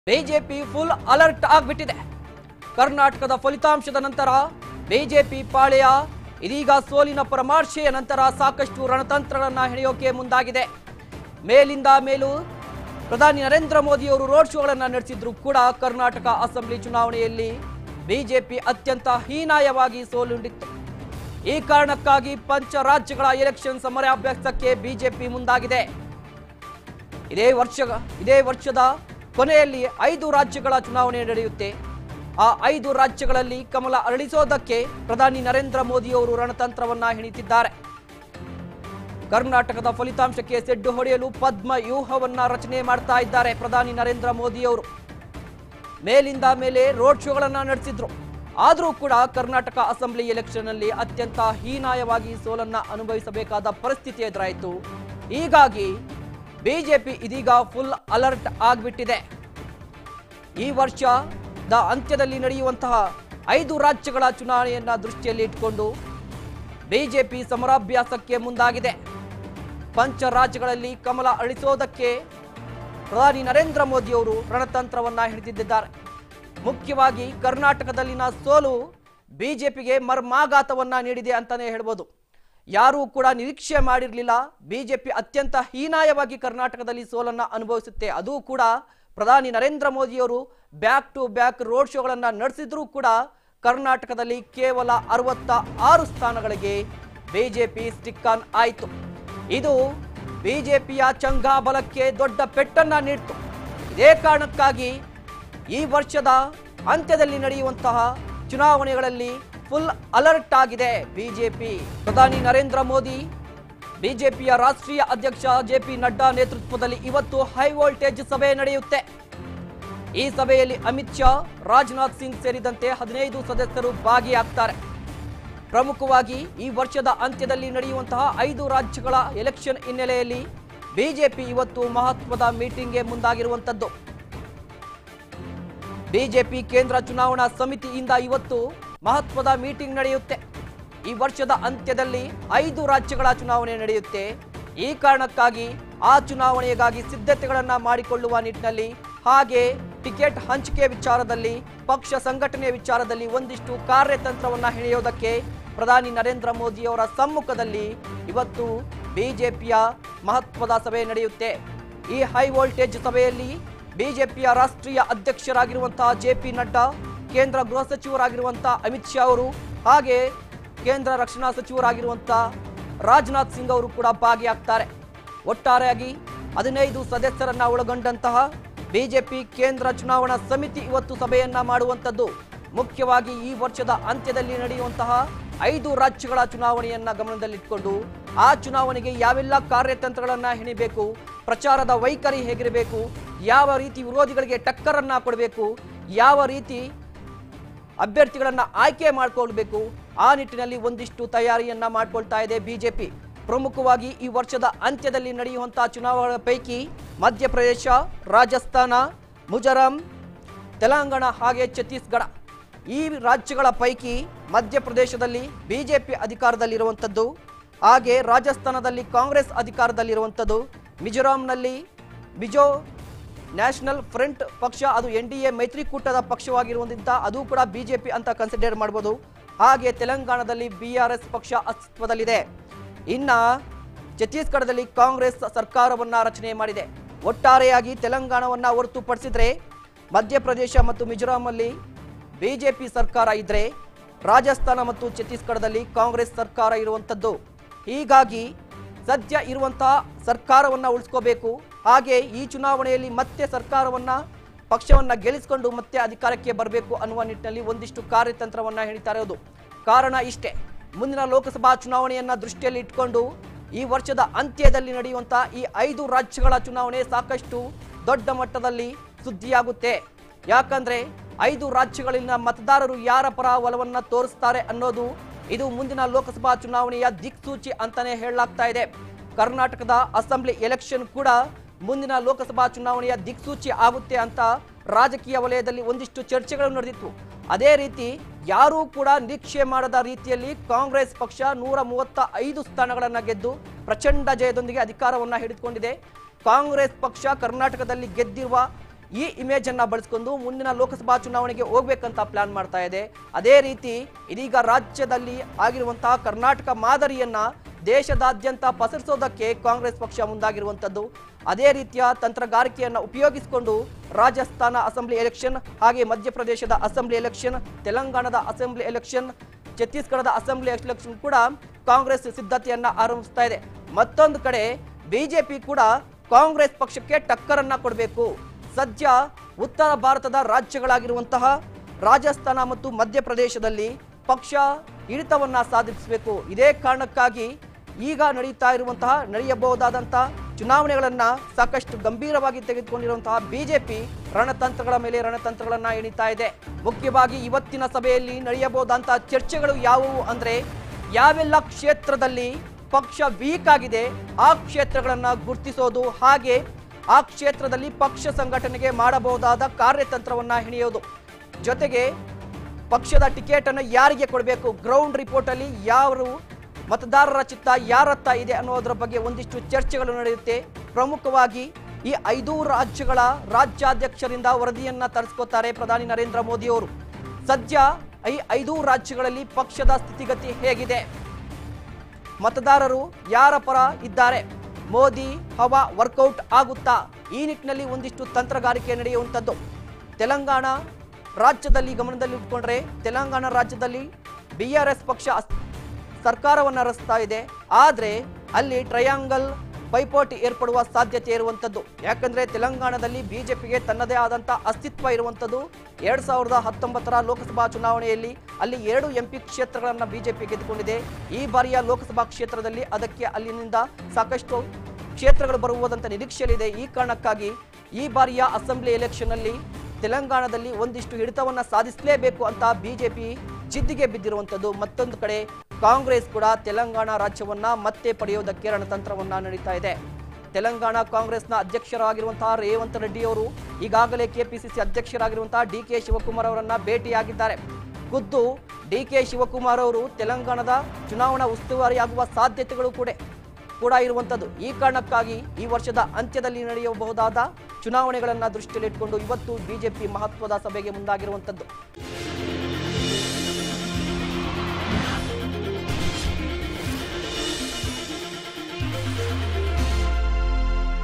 BJP full alert ಆಗ್ಬಿಟ್ಟಿದೆ ಕರ್ನಾಟಕದ ಫಲಿತಾಂಶದ ನಂತರ ಬಿಜೆಪಿ ಪಾಳೆಯ ಇದೀಗ ಸೋಲಿನ ಪರಾಮರ್ಶೆಯ ನಂತರ ಸಾಕಷ್ಟು ರಣತಂತ್ರಗಳನ್ನ ಹೆಣೆಯೋಕೆ ಮುಂದಾಗಿದೆ ಮೇಲಿಂದ ಮೇಲೂ ಪ್ರಧಾನಿ ನರೇಂದ್ರ ಮೋದಿಯವರು ರೋಡ್ ಶೋಗಳನ್ನು ನಡೆಸಿದ್ರು ಕೂಡ ಕರ್ನಾಟಕ ಅಸೆಂಬ್ಲಿ ಚುನಾವಣೆಯಲ್ಲಿ ಬಿಜೆಪಿ ಅತ್ಯಂತ ಹೀನಾಯವಾಗಿ ಸೋಲುಂಡಿತ್ತು ಈ ಕಾರಣಕ್ಕಾಗಿ ಪಂಚ ರಾಜ್ಯಗಳ ಎಲೆಕ್ಷನ್ ಸಮರಾಭ್ಯಾಸಕ್ಕೆ ಬಿಜೆಪಿ ಮುಂದಾಗಿದೆ ಇದೇ ವರ್ಷ ಇದೇ ವರ್ಷದ ಕೊನೆಯಲ್ಲಿ ಐದು ರಾಜ್ಯಗಳ ಚುನಾವಣೆ ನಡೆಯುತ್ತೆ ಆ ಐದು ರಾಜ್ಯಗಳಲ್ಲಿ ಕಮಲ ಅರಳಿಸೋದಕ್ಕೆ ಪ್ರಧಾನಿ ನರೇಂದ್ರ ಮೋದಿಯವರು ರಣತಂತ್ರವನ್ನ ಹೆಣಿತಿದ್ದಾರೆ ಕರ್ನಾಟಕದ ಫಲಿತಾಂಶಕ್ಕೆ ಸೆಡ್ಡು ಹೊಡೆಯಲು ಪದ್ಮ ವ್ಯೂಹವನ್ನ ರಚನೆ ಮಾಡ್ತಾ ಇದ್ದಾರೆ ಪ್ರಧಾನಿ ನರೇಂದ್ರ ಮೋದಿಯವರು ಮೇಲಿಂದ ಮೇಲೆ ರೋಡ್ ಶೋಗಳನ್ನ ನಡೆಸಿದ್ರು ಆದರೂ ಕೂಡ ಕರ್ನಾಟಕ ಅಸೆಂಬ್ಲಿ ಎಲೆಕ್ಷನ್ ಅಲ್ಲಿ ಅತ್ಯಂತ ಹೀನಾಯವಾಗಿ ಸೋಲನ್ನ ಅನುಭವಿಸಬೇಕಾದ ಪರಿಸ್ಥಿತಿ ಎದುರಾಯಿತು ಹೀಗಾಗಿ ಬಿಜೆಪಿ ಇದೀಗ ಫುಲ್ ಅಲರ್ಟ್ ಆಗ್ಬಿಟ್ಟಿದೆ ಈ ವರ್ಷದ ಅಂತ್ಯದಲ್ಲಿ ನಡೆಯುವಂತಹ ಐದು ರಾಜ್ಯಗಳ ಚುನಾವಣೆಯನ್ನ ದೃಷ್ಟಿಯಲ್ಲಿ ಇಟ್ಕೊಂಡು ಬಿಜೆಪಿ ಸಮರಾಭ್ಯಾಸಕ್ಕೆ ಮುಂದಾಗಿದೆ ಪಂಚ ರಾಜ್ಯಗಳಲ್ಲಿ ಕಮಲ ಅಳಿಸೋದಕ್ಕೆ ಪ್ರಧಾನಿ ನರೇಂದ್ರ ಮೋದಿಯವರು ರಣತಂತ್ರವನ್ನ ಹಿಡಿದಿದ್ದಾರೆ ಮುಖ್ಯವಾಗಿ ಕರ್ನಾಟಕದಲ್ಲಿನ ಸೋಲು ಬಿಜೆಪಿಗೆ ಮರ್ಮಾಘಾತವನ್ನ ನೀಡಿದೆ ಅಂತಾನೆ ಹೇಳ್ಬೋದು ಯಾರೂ ಕೂಡ ನಿರೀಕ್ಷೆ ಮಾಡಿರಲಿಲ್ಲ ಬಿಜೆಪಿ ಅತ್ಯಂತ ಹೀನಾಯವಾಗಿ ಕರ್ನಾಟಕದಲ್ಲಿ ಸೋಲನ್ನ ಅನುಭವಿಸುತ್ತೆ ಅದು ಕೂಡ ಪ್ರಧಾನಿ ನರೇಂದ್ರ ಮೋದಿಯವರು ಬ್ಯಾಕ್ ಟು ಬ್ಯಾಕ್ ರೋಡ್ ಶೋಗಳನ್ನ ನಡೆಸಿದ್ರೂ ಕೂಡ ಕರ್ನಾಟಕದಲ್ಲಿ ಕೇವಲ ಅರವತ್ತ ಆರು ಸ್ಥಾನಗಳಿಗೆ ಬಿಜೆಪಿ ಸ್ಟಿಕ್ ಆನ್ ಆಯಿತು ಇದು ಬಿಜೆಪಿಯ ಚಂಗಾಬಲಕ್ಕೆ ದೊಡ್ಡ ಪೆಟ್ಟನ್ನ ನೀಡಿತು ಇದೇ ಕಾರಣಕ್ಕಾಗಿ ಈ ವರ್ಷದ ಅಂತ್ಯದಲ್ಲಿ ನಡೆಯುವಂತಹ ಚುನಾವಣೆಗಳಲ್ಲಿ ಫುಲ್ ಅಲರ್ಟ್ ಆಗಿದೆ ಬಿಜೆಪಿ ಪ್ರಧಾನಿ ನರೇಂದ್ರ ಮೋದಿ ಬಿಜೆಪಿಯ ರಾಷ್ಟ್ರೀಯ ಅಧ್ಯಕ್ಷ ಜೆಪಿ ನಡ್ಡಾ ನೇತೃತ್ವದಲ್ಲಿ ಇವತ್ತು ಹೈ ವೋಲ್ಟೇಜ್ ಸಭೆ ನಡೆಯುತ್ತೆ ಈ ಸಭೆಯಲ್ಲಿ ಅಮಿತ್ ಶಾ ರಾಜನಾಥ್ ಸಿಂಗ್ ಸೇರಿದಂತೆ ಹದಿನೈದು ಸದಸ್ಯರು ಭಾಗಿಯಾಗ್ತಾರೆ ಪ್ರಮುಖವಾಗಿ ಈ ವರ್ಷದ ಅಂತ್ಯದಲ್ಲಿ ನಡೆಯುವಂತಹ ಐದು ರಾಜ್ಯಗಳ ಎಲೆಕ್ಷನ್ ಹಿನ್ನೆಲೆಯಲ್ಲಿ ಬಿಜೆಪಿ ಇವತ್ತು ಮಹತ್ವದ ಮೀಟಿಂಗ್ಗೆ ಮುಂದಾಗಿರುವಂತದ್ದು ಬಿಜೆಪಿ ಕೇಂದ್ರ ಚುನಾವಣಾ ಸಮಿತಿಯಿಂದ ಇವತ್ತು ಮಹತ್ವದ ಮೀಟಿಂಗ್ ನಡೆಯುತ್ತೆ ಈ ವರ್ಷದ ಅಂತ್ಯದಲ್ಲಿ ಐದು ರಾಜ್ಯಗಳ ಚುನಾವಣೆ ನಡೆಯುತ್ತೆ ಈ ಕಾರಣಕ್ಕಾಗಿ ಆ ಚುನಾವಣೆಗಾಗಿ ಸಿದ್ಧತೆಗಳನ್ನ ಮಾಡಿಕೊಳ್ಳುವ ನಿಟ್ಟಿನಲ್ಲಿ ಹಾಗೆ ಟಿಕೆಟ್ ಹಂಚಿಕೆ ವಿಚಾರದಲ್ಲಿ ಪಕ್ಷ ಸಂಘಟನೆ ವಿಚಾರದಲ್ಲಿ ಒಂದಿಷ್ಟು ಕಾರ್ಯತಂತ್ರವನ್ನ ಹೆಣೆಯೋದಕ್ಕೆ ಪ್ರಧಾನಿ ನರೇಂದ್ರ ಮೋದಿಯವರ ಸಮ್ಮುಖದಲ್ಲಿ ಇವತ್ತು ಬಿಜೆಪಿಯ ಮಹತ್ವದ ಸಭೆ ನಡೆಯುತ್ತೆ ಈ ಹೈ ವೋಲ್ಟೇಜ್ ಸಭೆಯಲ್ಲಿ ಬಿಜೆಪಿಯ ರಾಷ್ಟ್ರೀಯ ಅಧ್ಯಕ್ಷರಾಗಿರುವಂತಹ ಜೆ ಪಿ ನಡ್ಡಾ ಕೇಂದ್ರ ಗೃಹ ಸಚಿವರಾಗಿರುವಂತಹ ಅಮಿತ್ ಶಾ ಅವರು ಹಾಗೆ ಕೇಂದ್ರ ರಕ್ಷಣಾ ಸಚಿವರಾಗಿರುವಂತಹ ರಾಜನಾಥ್ ಸಿಂಗ್ ಅವರು ಕೂಡ ಭಾಗಿಯಾಗ್ತಾರೆ ಒಟ್ಟಾರೆಯಾಗಿ ಹದಿನೈದು ಸದಸ್ಯರನ್ನ ಒಳಗೊಂಡಂತಹ ಬಿಜೆಪಿ ಕೇಂದ್ರ ಚುನಾವಣಾ ಸಮಿತಿ ಇವತ್ತು ಸಭೆಯನ್ನ ಮಾಡುವಂಥದ್ದು ಮುಖ್ಯವಾಗಿ ಈ ವರ್ಷದ ಅಂತ್ಯದಲ್ಲಿ ನಡೆಯುವಂತಹ ಐದು ರಾಜ್ಯಗಳ ಚುನಾವಣೆಯನ್ನ ಗಮನದಲ್ಲಿಟ್ಕೊಂಡು ಆ ಚುನಾವಣೆಗೆ ಯಾವೆಲ್ಲ ಕಾರ್ಯತಂತ್ರಗಳನ್ನ ಹೆಣಿಬೇಕು ಪ್ರಚಾರದ ವೈಖರಿ ಹೇಗಿರಬೇಕು ಯಾವ ರೀತಿ ವಿರೋಧಿಗಳಿಗೆ ಟಕ್ಕರನ್ನ ಕೊಡಬೇಕು ಯಾವ ರೀತಿ ಅಭ್ಯರ್ಥಿಗಳನ್ನ ಆಯ್ಕೆ ಮಾಡ್ಕೊಳ್ಬೇಕು ಆ ನಿಟ್ಟಿನಲ್ಲಿ ಒಂದಿಷ್ಟು ತಯಾರಿಯನ್ನ ಮಾಡ್ಕೊಳ್ತಾ ಇದೆ ಬಿಜೆಪಿ ಪ್ರಮುಖವಾಗಿ ಈ ವರ್ಷದ ಅಂತ್ಯದಲ್ಲಿ ನಡೆಯುವಂತಹ ಚುನಾವಣೆ ಪೈಕಿ ಮಧ್ಯಪ್ರದೇಶ ರಾಜಸ್ಥಾನ ಮುಜರಾಂ ತೆಲಂಗಾಣ ಹಾಗೆ ಛತ್ತೀಸ್ಗಢ ಈ ರಾಜ್ಯಗಳ ಪೈಕಿ ಮಧ್ಯಪ್ರದೇಶದಲ್ಲಿ ಬಿಜೆಪಿ ಅಧಿಕಾರದಲ್ಲಿರುವಂಥದ್ದು ಹಾಗೆ ರಾಜಸ್ಥಾನದಲ್ಲಿ ಕಾಂಗ್ರೆಸ್ ಅಧಿಕಾರದಲ್ಲಿರುವಂಥದ್ದು ಮಿಜೋರಾಂನಲ್ಲಿ ಬಿಜೋ ನ್ಯಾಷನಲ್ ಫ್ರಂಟ್ ಪಕ್ಷ ಅದು ಎನ್ ಡಿ ಎ ಮೈತ್ರಿಕೂಟದ ಪಕ್ಷವಾಗಿರುವುದರಿಂದ ಅದು ಕೂಡ ಬಿಜೆಪಿ ಅಂತ ಕನ್ಸಿಡರ್ ಮಾಡ್ಬೋದು ಹಾಗೆ ತೆಲಂಗಾಣದಲ್ಲಿ ಬಿ ಆರ್ ಎಸ್ ಪಕ್ಷ ಅಸ್ತಿತ್ವದಲ್ಲಿದೆ ಇನ್ನ ಛತ್ತೀಸ್ಗಢದಲ್ಲಿ ಕಾಂಗ್ರೆಸ್ ಸರ್ಕಾರವನ್ನ ರಚನೆ ಮಾಡಿದೆ ಒಟ್ಟಾರೆಯಾಗಿ ತೆಲಂಗಾಣವನ್ನ ಹೊರತುಪಡಿಸಿದ್ರೆ ಮಧ್ಯಪ್ರದೇಶ ಮತ್ತು ಮಿಜೋರಾಂನಲ್ಲಿ ಬಿಜೆಪಿ ಸರ್ಕಾರ ಇದ್ರೆ ರಾಜಸ್ಥಾನ ಮತ್ತು ಛತ್ತೀಸ್ಗಢದಲ್ಲಿ ಕಾಂಗ್ರೆಸ್ ಸರ್ಕಾರ ಇರುವಂಥದ್ದು ಹೀಗಾಗಿ ಸದ್ಯ ಇರುವಂತಹ ಸರ್ಕಾರವನ್ನ ಉಳಿಸ್ಕೋಬೇಕು ಹಾಗೆ ಈ ಚುನಾವಣೆಯಲ್ಲಿ ಮತ್ತೆ ಸರ್ಕಾರವನ್ನ ಪಕ್ಷವನ್ನ ಗೆಲ್ಲಿಸಿಕೊಂಡು ಮತ್ತೆ ಅಧಿಕಾರಕ್ಕೆ ಬರಬೇಕು ಅನ್ನುವ ನಿಟ್ಟಿನಲ್ಲಿ ಒಂದಿಷ್ಟು ಕಾರ್ಯತಂತ್ರವನ್ನ ಹೇಳ್ತಾ ಇರೋದು ಕಾರಣ ಇಷ್ಟೇ ಮುಂದಿನ ಲೋಕಸಭಾ ಚುನಾವಣೆಯನ್ನ ದೃಷ್ಟಿಯಲ್ಲಿ ಇಟ್ಕೊಂಡು ಈ ವರ್ಷದ ಅಂತ್ಯದಲ್ಲಿ ನಡೆಯುವಂತಹ ಈ ಐದು ರಾಜ್ಯಗಳ ಚುನಾವಣೆ ಸಾಕಷ್ಟು ದೊಡ್ಡ ಮಟ್ಟದಲ್ಲಿ ಸುದ್ದಿಯಾಗುತ್ತೆ ಯಾಕಂದ್ರೆ ಐದು ರಾಜ್ಯಗಳಲ್ಲಿನ ಮತದಾರರು ಯಾರ ಪರ ಒಲವನ್ನ ತೋರಿಸ್ತಾರೆ ಅನ್ನೋದು ಇದು ಮುಂದಿನ ಲೋಕಸಭಾ ಚುನಾವಣೆಯ ದಿಕ್ಸೂಚಿ ಅಂತಾನೆ ಹೇಳಲಾಗ್ತಾ ಇದೆ ಕರ್ನಾಟಕದ ಅಸೆಂಬ್ಲಿ ಎಲೆಕ್ಷನ್ ಕೂಡ ಮುಂದಿನ ಲೋಕಸಭಾ ಚುನಾವಣೆಯ ದಿಕ್ಸೂಚಿ ಆಗುತ್ತೆ ಅಂತ ರಾಜಕೀಯ ವಲಯದಲ್ಲಿ ಒಂದಿಷ್ಟು ಚರ್ಚೆಗಳು ನಡೆದಿತ್ತು ಅದೇ ರೀತಿ ಯಾರೂ ಕೂಡ ನಿರೀಕ್ಷೆ ಮಾಡದ ರೀತಿಯಲ್ಲಿ ಕಾಂಗ್ರೆಸ್ ಪಕ್ಷ ನೂರ ಮೂವತ್ತ ಐದು ಸ್ಥಾನಗಳನ್ನ ಗೆದ್ದು ಪ್ರಚಂಡ ಜಯದೊಂದಿಗೆ ಅಧಿಕಾರವನ್ನ ಹಿಡಿದುಕೊಂಡಿದೆ ಕಾಂಗ್ರೆಸ್ ಪಕ್ಷ ಕರ್ನಾಟಕದಲ್ಲಿ ಗೆದ್ದಿರುವ ಈ ಇಮೇಜ್ ಅನ್ನ ಬಳಸ್ಕೊಂಡು ಮುಂದಿನ ಲೋಕಸಭಾ ಚುನಾವಣೆಗೆ ಹೋಗ್ಬೇಕಂತ ಪ್ಲಾನ್ ಮಾಡ್ತಾ ಇದೆ ಅದೇ ರೀತಿ ಇದೀಗ ರಾಜ್ಯದಲ್ಲಿ ಆಗಿರುವಂತಹ ಕರ್ನಾಟಕ ಮಾದರಿಯನ್ನ ದೇಶದಾದ್ಯಂತ ಪಸರಿಸೋದಕ್ಕೆ ಕಾಂಗ್ರೆಸ್ ಪಕ್ಷ ಮುಂದಾಗಿರುವಂಥದ್ದು ಅದೇ ರೀತಿಯ ತಂತ್ರಗಾರಿಕೆಯನ್ನು ಉಪಯೋಗಿಸಿಕೊಂಡು ರಾಜಸ್ಥಾನ ಅಸೆಂಬ್ಲಿ ಎಲೆಕ್ಷನ್ ಹಾಗೆ ಮಧ್ಯಪ್ರದೇಶದ ಅಸೆಂಬ್ಲಿ ಎಲೆಕ್ಷನ್ ತೆಲಂಗಾಣದ ಅಸೆಂಬ್ಲಿ ಎಲೆಕ್ಷನ್ ಛತ್ತೀಸ್ಗಢದ ಅಸೆಂಬ್ಲಿ ಎಲೆಕ್ಷನ್ ಕೂಡ ಕಾಂಗ್ರೆಸ್ ಸಿದ್ಧತೆಯನ್ನ ಆರಂಭಿಸ್ತಾ ಇದೆ ಮತ್ತೊಂದು ಕಡೆ ಬಿಜೆಪಿ ಕೂಡ ಕಾಂಗ್ರೆಸ್ ಪಕ್ಷಕ್ಕೆ ಟಕ್ಕರನ್ನ ಕೊಡಬೇಕು ಸದ್ಯ ಉತ್ತರ ಭಾರತದ ರಾಜ್ಯಗಳಾಗಿರುವಂತಹ ರಾಜಸ್ಥಾನ ಮತ್ತು ಮಧ್ಯಪ್ರದೇಶದಲ್ಲಿ ಪಕ್ಷ ಹಿಡಿತವನ್ನ ಸಾಧಿಸಬೇಕು ಇದೇ ಕಾರಣಕ್ಕಾಗಿ ಈಗ ನಡೀತಾ ಇರುವಂತಹ ನಡೆಯಬಹುದಾದಂತಹ ಚುನಾವಣೆಗಳನ್ನ ಸಾಕಷ್ಟು ಗಂಭೀರವಾಗಿ ತೆಗೆದುಕೊಂಡಿರುವಂತಹ ಬಿಜೆಪಿ ರಣತಂತ್ರಗಳ ಮೇಲೆ ರಣತಂತ್ರಗಳನ್ನ ಎಣಿತಾ ಇದೆ ಮುಖ್ಯವಾಗಿ ಇವತ್ತಿನ ಸಭೆಯಲ್ಲಿ ನಡೆಯಬಹುದಂತಹ ಚರ್ಚೆಗಳು ಯಾವುವು ಅಂದ್ರೆ ಯಾವೆಲ್ಲ ಕ್ಷೇತ್ರದಲ್ಲಿ ಪಕ್ಷ ವೀಕ್ ಆಗಿದೆ ಆ ಕ್ಷೇತ್ರಗಳನ್ನ ಗುರುತಿಸೋದು ಹಾಗೆ ಆ ಕ್ಷೇತ್ರದಲ್ಲಿ ಪಕ್ಷ ಸಂಘಟನೆಗೆ ಮಾಡಬಹುದಾದ ಕಾರ್ಯತಂತ್ರವನ್ನ ಹೆಣೆಯೋದು ಜೊತೆಗೆ ಪಕ್ಷದ ಟಿಕೆಟ್ ಅನ್ನು ಯಾರಿಗೆ ಕೊಡಬೇಕು ಗ್ರೌಂಡ್ ರಿಪೋರ್ಟ್ ಅಲ್ಲಿ ಯಾರು ಮತದಾರರ ಚಿತ್ತ ಯಾರತ್ತ ಇದೆ ಅನ್ನೋದರ ಬಗ್ಗೆ ಒಂದಿಷ್ಟು ಚರ್ಚೆಗಳು ನಡೆಯುತ್ತೆ ಪ್ರಮುಖವಾಗಿ ಈ ಐದು ರಾಜ್ಯಗಳ ರಾಜ್ಯಾಧ್ಯಕ್ಷರಿಂದ ವರದಿಯನ್ನ ತರಿಸ್ಕೋತಾರೆ ಪ್ರಧಾನಿ ನರೇಂದ್ರ ಮೋದಿ ಅವರು ಸದ್ಯ ಈ ಐದು ರಾಜ್ಯಗಳಲ್ಲಿ ಪಕ್ಷದ ಸ್ಥಿತಿಗತಿ ಹೇಗಿದೆ ಮತದಾರರು ಯಾರ ಪರ ಇದ್ದಾರೆ ಮೋದಿ ಹವಾ ವರ್ಕೌಟ್ ಆಗುತ್ತಾ ಈ ನಿಟ್ಟಿನಲ್ಲಿ ಒಂದಿಷ್ಟು ತಂತ್ರಗಾರಿಕೆ ನಡೆಯುವಂಥದ್ದು ತೆಲಂಗಾಣ ರಾಜ್ಯದಲ್ಲಿ ಗಮನದಲ್ಲಿ ಇಟ್ಕೊಂಡ್ರೆ ತೆಲಂಗಾಣ ರಾಜ್ಯದಲ್ಲಿ ಬಿ ಆರ್ ಎಸ್ ಪಕ್ಷ ಅಸ್- ಸರ್ಕಾರವನ್ನು ರಚಿಸ್ತಾ ಇದೆ ಆದರೆ ಅಲ್ಲಿ ಟ್ರಯಾಂಗಲ್ ಪೈಪೋಟಿ ಏರ್ಪಡುವ ಸಾಧ್ಯತೆ ಇರುವಂಥದ್ದು ಯಾಕಂದ್ರೆ ತೆಲಂಗಾಣದಲ್ಲಿ ಬಿಜೆಪಿಗೆ ತನ್ನದೇ ಆದಂಥ ಅಸ್ತಿತ್ವ ಇರುವಂಥದ್ದು ಎರಡ್ ಸಾವಿರದ ಹತ್ತೊಂಬತ್ತರ ಲೋಕಸಭಾ ಚುನಾವಣೆಯಲ್ಲಿ ಅಲ್ಲಿ ಎರಡು ಎಂಪಿ ಕ್ಷೇತ್ರಗಳನ್ನು ಬಿಜೆಪಿ ಗೆದ್ದುಕೊಂಡಿದೆ ಈ ಬಾರಿಯ ಲೋಕಸಭಾ ಕ್ಷೇತ್ರದಲ್ಲಿ ಅದಕ್ಕೆ ಅಲ್ಲಿನಿಂದ ಸಾಕಷ್ಟು ಕ್ಷೇತ್ರಗಳು ಬರುವುದಂತ ನಿರೀಕ್ಷೆಯಲ್ಲಿದೆ ಈ ಕಾರಣಕ್ಕಾಗಿ ಈ ಬಾರಿಯ ಅಸೆಂಬ್ಲಿ ಎಲೆಕ್ಷನ್ ಅಲ್ಲಿ ತೆಲಂಗಾಣದಲ್ಲಿ ಒಂದಿಷ್ಟು ಹಿಡಿತವನ್ನ ಸಾಧಿಸಲೇಬೇಕು ಅಂತ ಬಿಜೆಪಿ ಜಿದ್ದಿಗೆ ಬಿದ್ದಿರುವಂಥದ್ದು ಮತ್ತೊಂದು ಕಡೆ ಕಾಂಗ್ರೆಸ್ ಕೂಡ ತೆಲಂಗಾಣ ರಾಜ್ಯವನ್ನ ಮತ್ತೆ ಪಡೆಯೋದಕ್ಕೆ ರಣತಂತ್ರವನ್ನ ನಡೀತಾ ಇದೆ ತೆಲಂಗಾಣ ಕಾಂಗ್ರೆಸ್ನ ಅಧ್ಯಕ್ಷರಾಗಿರುವಂತಹ ರೇವಂತ್ ರೆಡ್ಡಿ ಅವರು ಈಗಾಗಲೇ ಕೆಪಿಸಿಸಿ ಅಧ್ಯಕ್ಷರಾಗಿರುವಂತಹ ಡಿ ಕೆ ಶಿವಕುಮಾರ್ ಅವರನ್ನ ಭೇಟಿಯಾಗಿದ್ದಾರೆ ಖುದ್ದು ಡಿ ಕೆ ಶಿವಕುಮಾರ್ ಅವರು ತೆಲಂಗಾಣದ ಚುನಾವಣಾ ಉಸ್ತುವಾರಿಯಾಗುವ ಸಾಧ್ಯತೆಗಳು ಕೂಡ ಕೂಡ ಇರುವಂಥದ್ದು ಈ ಕಾರಣಕ್ಕಾಗಿ ಈ ವರ್ಷದ ಅಂತ್ಯದಲ್ಲಿ ನಡೆಯಬಹುದಾದ ಚುನಾವಣೆಗಳನ್ನು ದೃಷ್ಟಿಯಲ್ಲಿಟ್ಟುಕೊಂಡು ಇವತ್ತು ಬಿಜೆಪಿ ಮಹತ್ವದ ಸಭೆಗೆ ಮುಂದಾಗಿರುವಂಥದ್ದು